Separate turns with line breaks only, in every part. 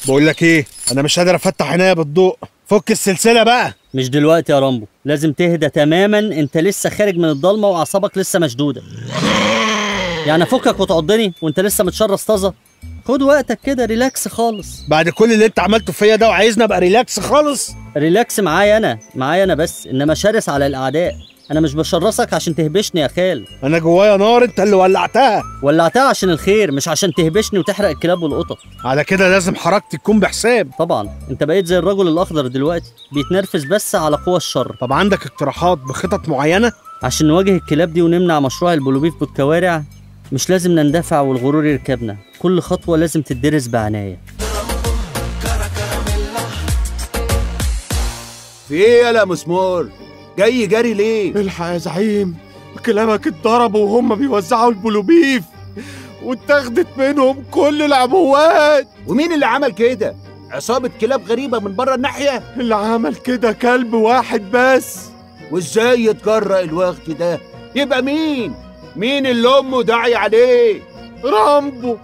بقول لك ايه انا مش قادر افتح عينيا بالضوء فك السلسله بقى
مش دلوقتي يا رامبو لازم تهدى تماما انت لسه خارج من الضلمه واعصابك لسه مشدوده يعني فكك وتعضني وانت لسه متشرس طازه خد وقتك كده ريلاكس خالص
بعد كل اللي انت عملته فيا ده وعايزني ابقى ريلاكس خالص
ريلاكس معايا انا معايا انا بس انما شرس على الاعداء انا مش بشرسك عشان تهبشني يا خال
انا جوايا نار انت اللي ولعتها
ولعتها عشان الخير مش عشان تهبشني وتحرق الكلاب والقطط
على كده لازم حركتي تكون بحساب
طبعا انت بقيت زي الرجل الاخضر دلوقتي بيتنرفز بس على قوى الشر
طب عندك اقتراحات بخطط معينه
عشان نواجه الكلاب دي ونمنع مشروع البلوبيف بالكوارع مش لازم نندفع والغرور يركبنا كل خطوة لازم تدرس بعناية
في ايه يالا مسمار جاي جري ليه
الحق يا زعيم كلامك اتضربوا وهم بيوزعوا البلوبيف واتاخدت منهم كل العبوات
ومين اللي عمل كده عصابة كلاب غريبة من بره الناحية
اللي عمل كده كلب واحد بس
وازاي يتجرأ الوقت ده يبقى مين مين اللي امه داعي عليه
رامبو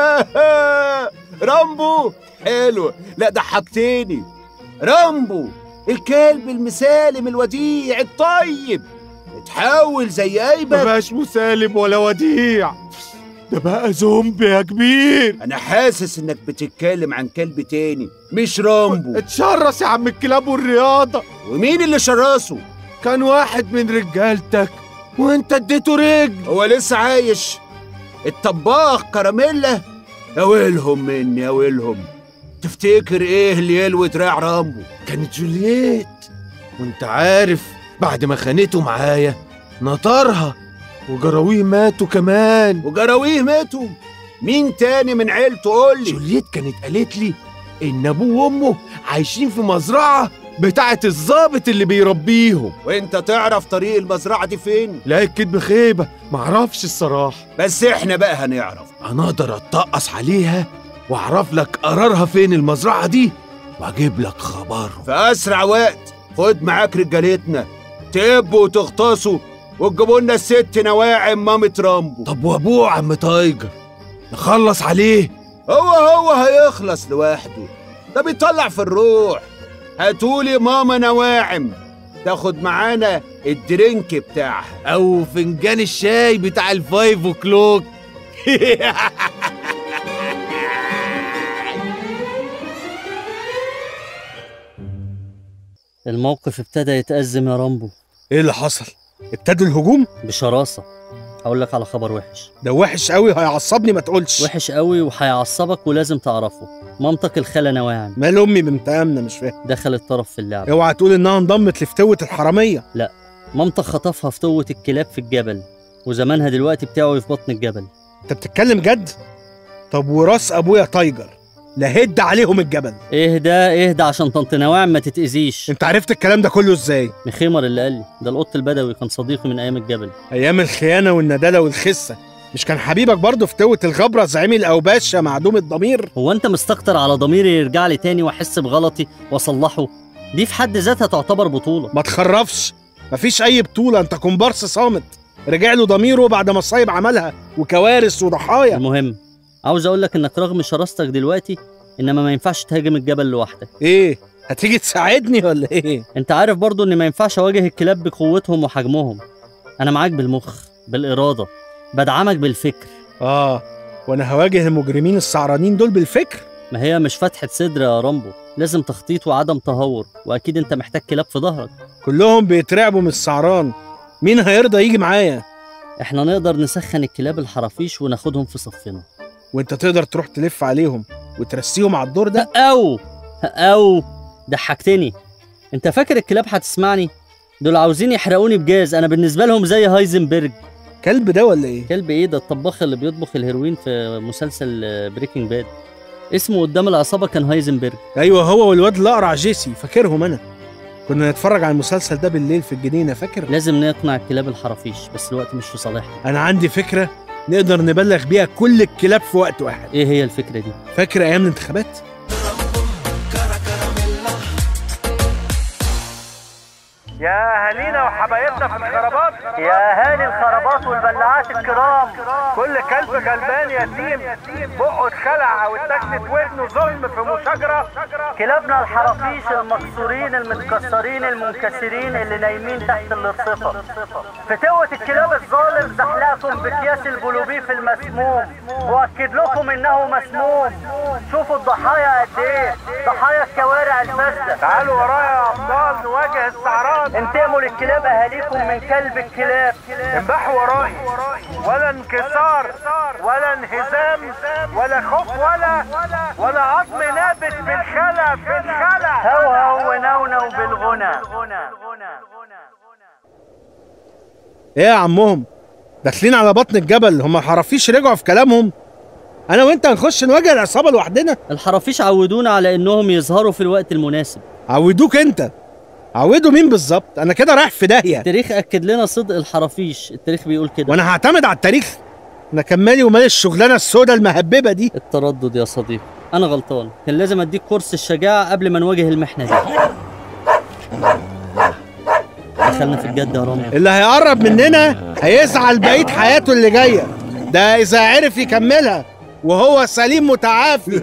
رامبو حلو لا ضحكتني رامبو الكلب المسالم الوديع الطيب اتحول زي
ما
ايبك
بقاش مسالم ولا وديع ده بقى زومبي يا كبير
انا حاسس انك بتتكلم عن كلب تاني مش رامبو
اتشرس يا عم الكلاب والرياضة
ومين اللي شرسه
كان واحد من رجالتك وانت اديته رجل
هو لسه عايش الطباخ كراميلا يا ويلهم مني يا ويلهم تفتكر ايه اللي يلوي دراع رامبو
كانت جولييت وانت عارف بعد ما خانته معايا نطرها وجراويه ماتوا كمان
وجراويه ماتوا مين تاني من عيلته قول لي
جولييت كانت قالت لي ان ابوه وامه عايشين في مزرعه بتاعه الظابط اللي بيربيهم
وانت تعرف طريق المزرعه دي فين
لا الكدب خيبه معرفش الصراحه
بس احنا بقى هنعرف
انا اقدر اتقص عليها واعرف لك قرارها فين المزرعه دي واجيب لك خبرهم
في اسرع وقت خد معاك رجالتنا تبوا وتغطسوا وتجيبوا لنا الست نواعم مامة رامبو
طب وابوه عم تايجر نخلص عليه
هو هو هيخلص لوحده ده بيطلع في الروح هاتولي ماما نواعم تاخد معانا الدرينك بتاعها
او فنجان الشاي بتاع الفايف اوكلوك
الموقف ابتدى يتأزم يا رامبو
ايه اللي حصل ابتدوا الهجوم
بشراسة هقول لك على خبر وحش
ده وحش قوي هيعصبني ما تقولش
وحش قوي وهيعصبك ولازم تعرفه مامتك الخالة نواعم
مال امي بنت امنه مش فاهم
دخلت طرف في اللعبة
اوعى تقول انها انضمت لفتوه الحراميه
مامتك خطفها في توة الكلاب في الجبل وزمانها دلوقتي بتاعه في بطن الجبل
انت بتتكلم جد طب وراس ابويا تايجر لهد عليهم الجبل
اهدى اهدى عشان طنط نواعم ما تتأذيش
انت عرفت الكلام ده كله ازاي
مخيمر اللي قال لي ده القط البدوي كان صديقي من ايام الجبل
ايام الخيانه والنداله والخسه مش كان حبيبك برضه في توة الغبرة زعيم الأوباش يا معدوم الضمير
هو انت مستكتر على ضميري يرجع لي تاني واحس بغلطي واصلحه دي في حد ذاتها تعتبر بطولة
ما تخرفش مفيش أي بطولة أنت كومبارس صامت رجع له ضميره بعد مصايب عملها وكوارث وضحايا
المهم عاوز اقول لك انك رغم شراستك دلوقتي انما ما ينفعش تهاجم الجبل لوحدك
إيه هتيجي تساعدني ولا إيه
انت عارف برضو ان ما ينفعش اواجه الكلاب بقوتهم وحجمهم انا معاك بالمخ بالإرادة بدعمك بالفكر
آه وأنا هواجه المجرمين السعرانين دول بالفكر
ما هي مش فتحة صدر يا رامبو لازم تخطيط وعدم تهور واكيد انت محتاج كلاب في ظهرك
كلهم بيترعبوا من السعران مين هيرضى يجي معايا
احنا نقدر نسخن الكلاب الحرافيش وناخدهم في صفنا
وانت تقدر تروح تلف عليهم وترسيهم على الدور ده
او او ضحكتني انت فاكر الكلاب هتسمعني دول عاوزين يحرقوني بجاز انا بالنسبه لهم زي هايزنبرج
كلب ده ولا ايه
كلب ايه ده الطباخ اللي بيطبخ الهيروين في مسلسل بريكنج باد اسمه قدام العصابه كان هايزنبرج
ايوه هو والواد الاقرع جيسي فاكرهم انا كنا نتفرج على المسلسل ده بالليل في الجنينه فاكر
لازم نقنع الكلاب الحرافيش بس الوقت مش في صالحنا
انا عندي فكره نقدر نبلغ بيها كل الكلاب في وقت واحد
ايه هي الفكره دي
فاكر ايام الانتخابات
يا اهالينا وحبايبنا في الخرابات
يا اهالي الخرابات والبلاعات الكرام
كل كلب غلبان يتيم بقه اتخلع او اتاكلت ودنه ظلم في مشاجره
كلابنا الحرافيش المكسورين المتكسرين المنكسرين اللي نايمين تحت الرصفة فتوة الكلاب الظالم زحلقكم بكياس البلوبيف المسموم واكد لكم انه مسموم شوفوا الضحايا قد ايه ضحايا الكوارع الفاسدة
تعالوا ورايا يا ابطال نواجه استعراض
انتقموا للكلاب اهاليكم من كلب الكلاب
انبحوا ورائي ولا انكسار ولا انهزام ولا خوف ولا ولا عظم نابت في الخلا في الخلا
هو هو ونونو بالغنى
ايه يا عمهم داخلين على بطن الجبل هم الحرافيش رجعوا في كلامهم انا وانت هنخش نواجه العصابه لوحدنا
الحرافيش عودونا على انهم يظهروا في الوقت المناسب
عودوك انت عودوا مين بالظبط انا كده رايح في داهيه
التاريخ اكد لنا صدق الحرافيش التاريخ بيقول كده
وانا هعتمد على التاريخ انا كان مالي ومال الشغلانه السوداء المهببه دي
التردد يا صديقي انا غلطان كان لازم اديك كورس الشجاعة قبل ما نواجه المحنة دي دخلنا في الجد يا رامي
اللي هيقرب مننا هيزعل بقيه حياته اللي جايه ده اذا عرف يكملها وهو سليم متعافي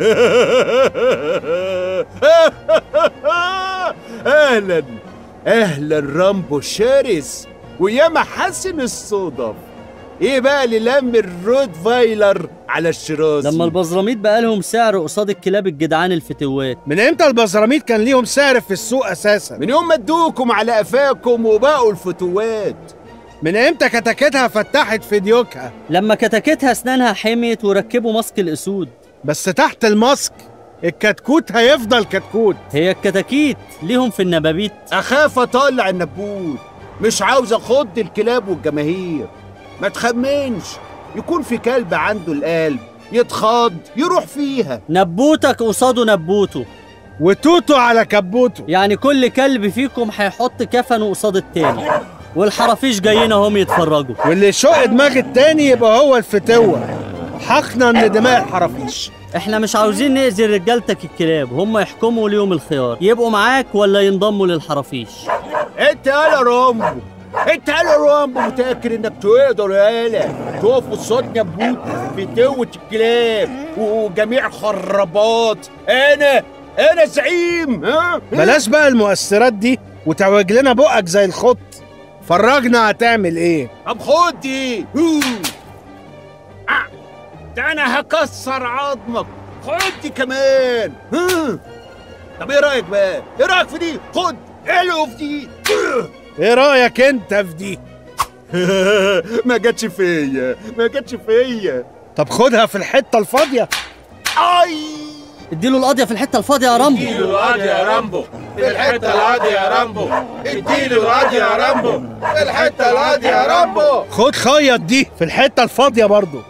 اهلا اهلا رامبو الشرس ويا محاسن الصدف ايه بقى اللي لم الرود فايلر على الشراسي
لما البزراميط بقى لهم سعر قصاد الكلاب الجدعان الفتوات
من امتى البزراميط كان ليهم سعر في السوق اساسا
من يوم ما ادوكم على قفاكم وبقوا الفتوات
من امتى كتاكيتها فتحت في ديوكها
لما كتاكيتها اسنانها حميت وركبوا ماسك الاسود
بس تحت الماسك الكتكوت هيفضل كتكوت
هي الكتاكيت ليهم في النبابيت
اخاف اطلع النبوت مش عاوز اخض الكلاب والجماهير ما تخمنش يكون في كلب عنده القلب يتخض يروح فيها
نبوتك قصاده نبوته
وتوتو على كبوته
يعني كل كلب فيكم هيحط كفنه قصاد التاني والحرافيش جايين اهم يتفرجوا
واللي يشق دماغ التاني يبقى هو الفتوة حقنا من دماء الحرافيش
احنا مش عاوزين نأذي رجالتك الكلاب هم يحكموا ليهم الخيار يبقوا معاك ولا ينضموا للحرافيش
انت يالا رامبو انت يالا رامبو متاكد انك تقدر يالا تقف قصاد نبوت فتوة الكلاب وجميع الخرابات انا انا زعيم ها
بلاش بقى المؤثرات دي وتعوج لنا بقك زي الخط فرجنا هتعمل ايه
طب خد دي هو. آه. ده انا هكسر عظمك خد دي كمان ها. طب ايه رايك بقى ايه رايك في دي خد الو في دي
ايه رايك انت في دي
ما جاتش فيا ما جاتش فيا
طب خدها في الحته الفاضيه
اي
اديله القضية في الحتة الفاضية يا رامبو
الواد يا رامبو في الحته الهاديه يا رامبو اديله الواد يا رامبو في الحته الهاديه يا رامبو
خد خيط دي في الحته الفاضيه برضو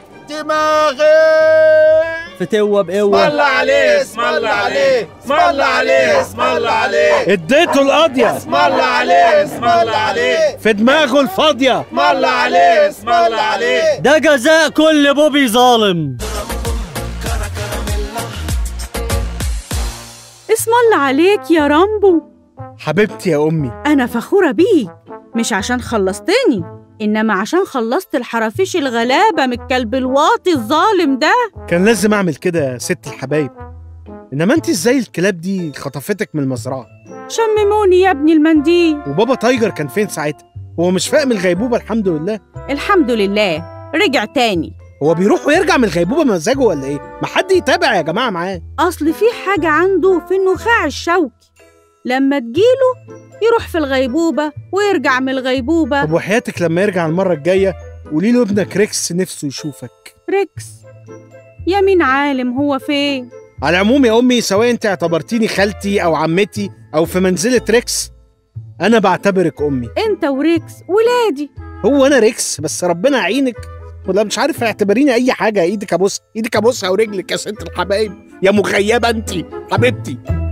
دماغي
فتوة بقوة
اسم عليه اسم الله عليه اسم الله عليه اسم الله عليه
اديته القضيه
اسم الله عليه اسم الله عليه
في دماغه الفاضيه
اسم الله عليه اسم الله عليه
ده جزاء كل بوبي ظالم
اسم الله عليك يا رامبو
حبيبتي يا امي
أنا فخورة بيك مش عشان خلصتني إنما عشان خلصت الحرافيش الغلابة من الكلب الواطي الظالم ده
كان لازم اعمل كده يا ست الحبايب انما انت ازاي الكلاب دي خطفتك من المزرعه
شمموني يا ابني المنديل
وبابا تايجر كان فين ساعتها هو مش فاهم الغيبوبه الحمد لله
الحمد لله رجع تاني
هو بيروح ويرجع من الغيبوبه بمزاجه ولا ايه ما حد يتابع يا جماعه معاه
أصل في حاجة عنده في النخاع الشوكي لما تجيله يروح في الغيبوبة ويرجع من الغيبوبة
طب وحياتك لما يرجع المره الجايه قولي له ابنك ريكس نفسه يشوفك
ريكس يا مين عالم هو فين
على العموم يا امي سواء انت اعتبرتيني خالتي او عمتي او في منزله ريكس انا بعتبرك امي
انت وريكس ولادي
هو انا ريكس بس ربنا يعينك ولا مش عارف اعتبريني اي حاجه ايدك ابوس ايدك ابوسها ورجلك يا ست الحبايب يا مخيبه انت حبيبتي